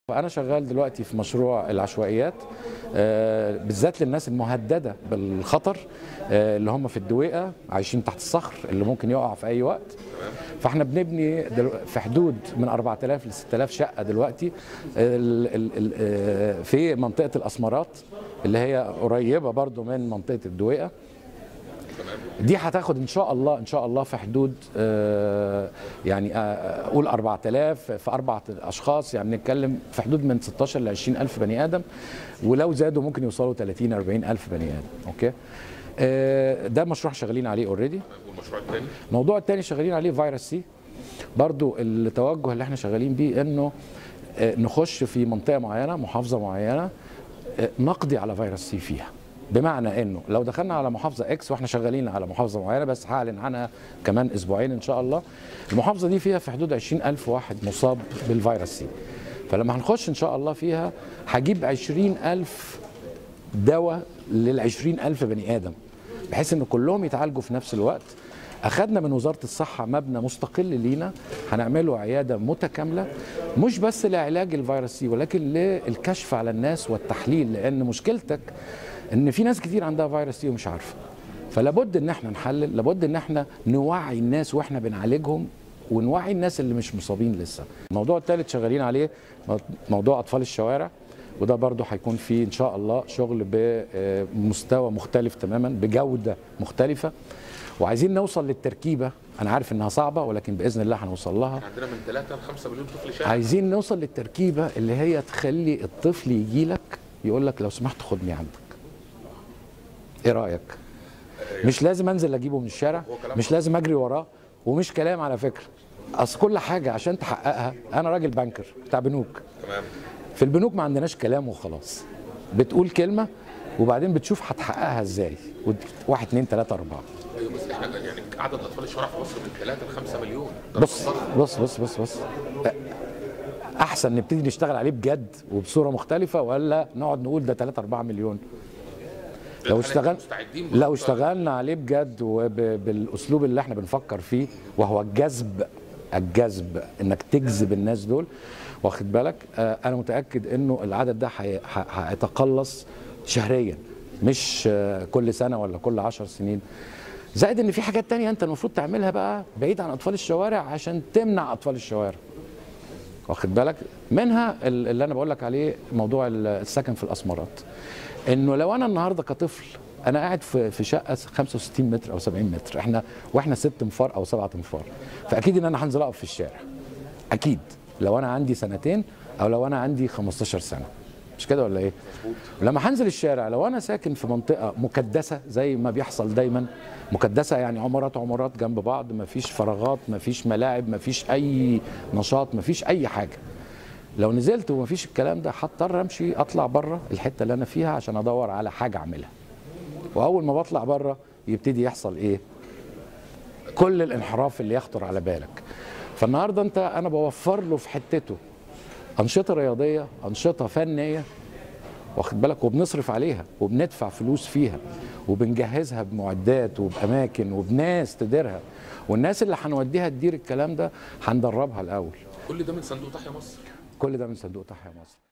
انا شغال دلوقتي في مشروع العشوائيات آه، بالذات للناس المهدده بالخطر آه، اللي هم في الدويقه عايشين تحت الصخر اللي ممكن يقع في اي وقت فاحنا بنبني دلو- في حدود من 4000 ل 6000 شقه دلوقتي ال- ال- ال- آه، في منطقه الاسمرات اللي هي قريبه برضو من منطقه الدويقه دي هتاخد ان شاء الله ان شاء الله في حدود آه، يعني آه، قول 4000 في اربع اشخاص يعني بنتكلم في حدود من 16 ل 20 الف بني ادم ولو زادوا ممكن يوصلوا 30 40 الف بني ادم اوكي آه، ده مشروع شغالين عليه اوريدي والمشروع الثاني الموضوع الثاني شغالين عليه فيروس سي برضو التوجه اللي احنا شغالين بيه انه آه، نخش في منطقه معينه محافظه معينه آه، نقضي على فيروس سي فيها بمعنى انه لو دخلنا على محافظه اكس واحنا شغالين على محافظه معينه بس هعلن عنها كمان اسبوعين ان شاء الله المحافظه دي فيها في حدود 20 الف واحد مصاب بالفيروس سي فلما هنخش ان شاء الله فيها هجيب 20 الف دواء لل 20 الف بني ادم بحيث ان كلهم يتعالجوا في نفس الوقت اخذنا من وزاره الصحه مبنى مستقل لينا هنعمله عياده متكامله مش بس لعلاج الفيروس سي ولكن للكشف على الناس والتحليل لان مشكلتك ان في ناس كتير عندها فيروس سي ومش عارفه فلابد ان احنا نحلل لابد ان احنا نوعي الناس واحنا بنعالجهم ونوعي الناس اللي مش مصابين لسه الموضوع الثالث شغالين عليه موضوع اطفال الشوارع وده برضه هيكون فيه ان شاء الله شغل بمستوى مختلف تماما بجوده مختلفه وعايزين نوصل للتركيبه انا عارف انها صعبه ولكن باذن الله هنوصل لها عندنا من 3 ل 5 مليون طفل شارع عايزين نوصل للتركيبه اللي هي تخلي الطفل يجي لك يقول لك لو سمحت خدني عندك ايه رايك مش لازم انزل اجيبه من الشارع هو كلام مش لازم اجري وراه ومش كلام على فكره اصل كل حاجه عشان تحققها انا راجل بانكر بتاع بنوك تمام في البنوك ما عندناش كلام وخلاص بتقول كلمه وبعدين بتشوف هتحققها ازاي ود- واحد اتنين تلاته اربعه ايوه بس احنا يعني عدد اطفال الشوارع في مصر من 3 ل 5 مليون ده بص رقم بص بص بص بص احسن نبتدي نشتغل عليه بجد وبصوره مختلفه ولا نقعد نقول ده 3 4 مليون ضخم. لو إحنا اشتغل مستعدين لو بخطة. اشتغلنا عليه بجد وبالاسلوب اللي احنا بنفكر فيه وهو الجذب الجذب انك تجذب الناس دول واخد بالك آه انا متاكد انه العدد ده هي- ه- هيتقلص شهريا مش آه كل سنه ولا كل عشر سنين زائد ان في حاجات تانية انت المفروض تعملها بقى بعيد عن اطفال الشوارع عشان تمنع اطفال الشوارع واخد بالك منها ال- اللي انا بقول لك عليه موضوع ال- السكن في الاسمرات انه لو انا النهارده كطفل انا قاعد في في شقه 65 متر او 70 متر احنا واحنا ست انفار او سبعة انفار فاكيد ان انا هنزل اقف في الشارع اكيد لو انا عندي سنتين او لو انا عندي 15 سنه مش كده ولا ايه لما هنزل الشارع لو انا ساكن في منطقه مكدسه زي ما بيحصل دايما مكدسه يعني عمارات عمارات جنب بعض ما فيش فراغات ما فيش ملاعب ما فيش اي نشاط ما فيش اي حاجه لو نزلت وما فيش الكلام ده هضطر امشي اطلع بره الحته اللي انا فيها عشان ادور على حاجه اعملها واول ما بطلع بره يبتدي يحصل ايه كل الانحراف اللي يخطر على بالك فالنهارده انت انا بوفر له في حتته انشطه رياضيه انشطه فنيه واخد بالك وبنصرف عليها وبندفع فلوس فيها وبنجهزها بمعدات وباماكن وبناس تديرها والناس اللي هنوديها تدير الكلام ده هندربها الاول كل ده من صندوق تحيا مصر كل ده من صندوق تحيا مصر